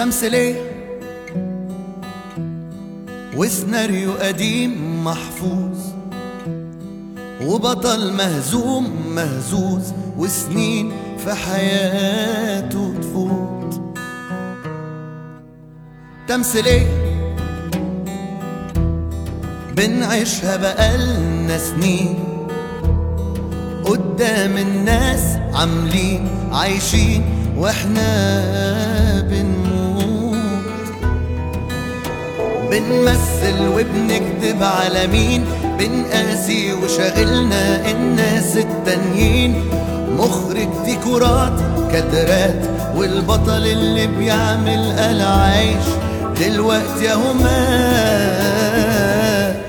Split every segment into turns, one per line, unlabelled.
تمثيلية وسيناريو قديم محفوظ وبطل مهزوم مهزوز وسنين في حياته تفوت تمثيلية بنعيشها بقالنا سنين قدام الناس عاملين عايشين واحنا بنموت بنمثل وبنكذب على مين بنقاسي وشاغلنا الناس التانيين مخرج ديكورات كادرات والبطل اللي بيعمل قال عايش دلوقتي اهو مات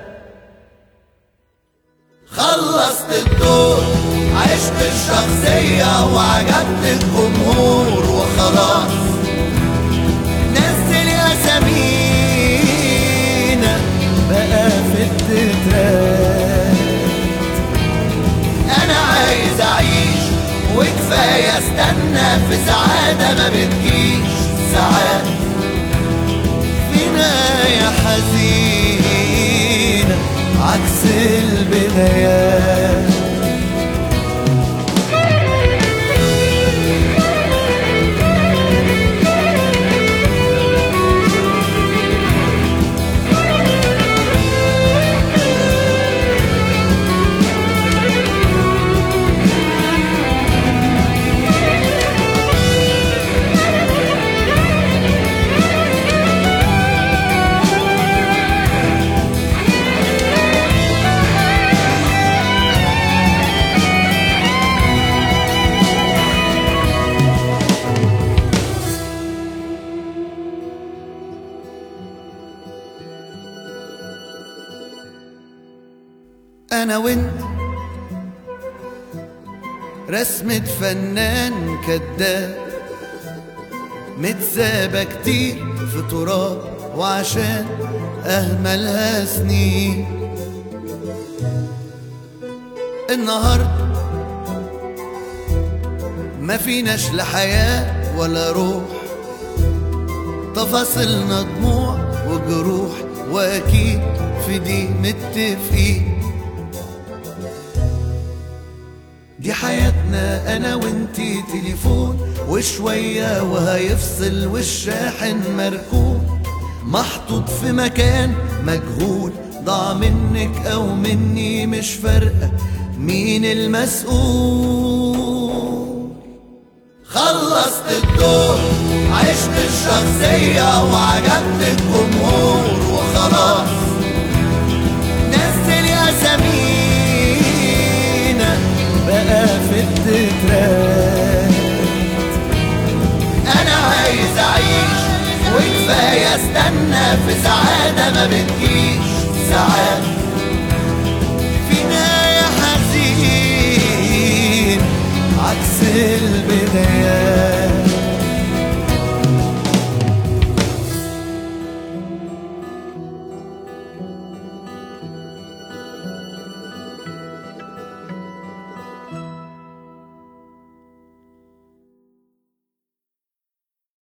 خلصت الدور عشت الشخصية وعجبت الجمهور وخلاص نزل أسامينا بقى في التترات أنا عايز أعيش وكفاية استنى في سعادة ما بتجيش ساعات في نهاية حزينة عكس البدايات انا وانت رسمة فنان كداب متسابة كتير في تراب وعشان اهملها سنين النهاردة ما فيناش لا حياة ولا روح تفاصيلنا دموع وجروح واكيد في دي متفقين دي حياتنا انا وانتي تليفون وشوية وهيفصل والشاحن مركون محطوط في مكان مجهول ضاع منك او مني مش فارقة مين المسؤول خلصت الدور عشت الشخصية وعجبت الجمهور وخلاص نزل أسامينا بقى في التترات أنا عايز أعيش وكفاية استنى في سعادة ما بتجيش ساعات في نهاية حزين عكس البدايات